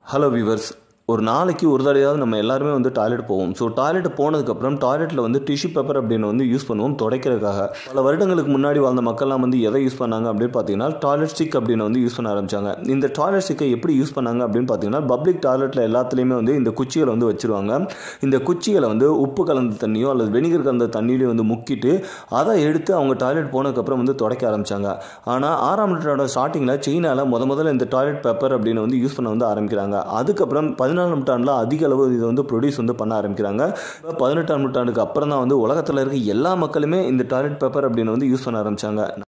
hello viewers ஒரு நாளைக்கு ஒரு தடவையாவது நம்ம எல்லாருமே வந்து டாய்லெட் போவோம் ஸோ டாய்லெட் போனதுக்கப்புறம் டாய்லெட்டில் வந்து டிஷ்யூ பேப்பர் அப்படின்னு வந்து யூஸ் பண்ணுவோம் துடைக்கிறதுக்காக பல வருடங்களுக்கு முன்னாடி வாழ்ந்த மக்கள்லாம் வந்து எதை யூஸ் பண்ணாங்க அப்படின்னு பார்த்தீங்கன்னா டாய்லெட் ஸ்டிக் அப்படின்னு வந்து யூஸ் பண்ண ஆரம்பிச்சாங்க இந்த டாய்லெட் ஸ்டிக்கை எப்படி யூஸ் பண்ணாங்க அப்படின்னு பார்த்தீங்கன்னா பப்ளிக் டாய்லெட்டில் எல்லாத்துலேயுமே வந்து இந்த குச்சிகளை வந்து வச்சுருவாங்க இந்த குச்சிகளை வந்து உப்பு கலந்த தண்ணியோ அல்லது வெனிகர் கலந்த தண்ணியிலையும் வந்து முக்கிட்டு அதை எடுத்து அவங்க டாய்லெட் போனதுக்கப்புறம் வந்து துடைக்க ஆரம்பிச்சாங்க ஆனால் ஆறாம் நூற்றாண்டோட ஸ்டார்டிங்கில் சீனாவில் முத முதல்ல இந்த டாய்லெட் பேப்பர் அப்படின்னு வந்து யூஸ் பண்ண வந்து ஆரம்பிக்கிறாங்க அதுக்கப்புறம் பதினாலாம் நூற்றாண்டில் அதிக அளவு இதை வந்து ப்ரொடியூஸ் வந்து பண்ண ஆரம்பிக்கிறாங்க இப்போ பதினெட்டாம் நூற்றாண்டுக்கு அப்புறம் தான் வந்து உலகத்தில் இருக்க எல்லா மக்களுமே இந்த டாய்லெட் பேப்பர் அப்படின்னு வந்து யூஸ் பண்ண ஆரம்பிச்சாங்க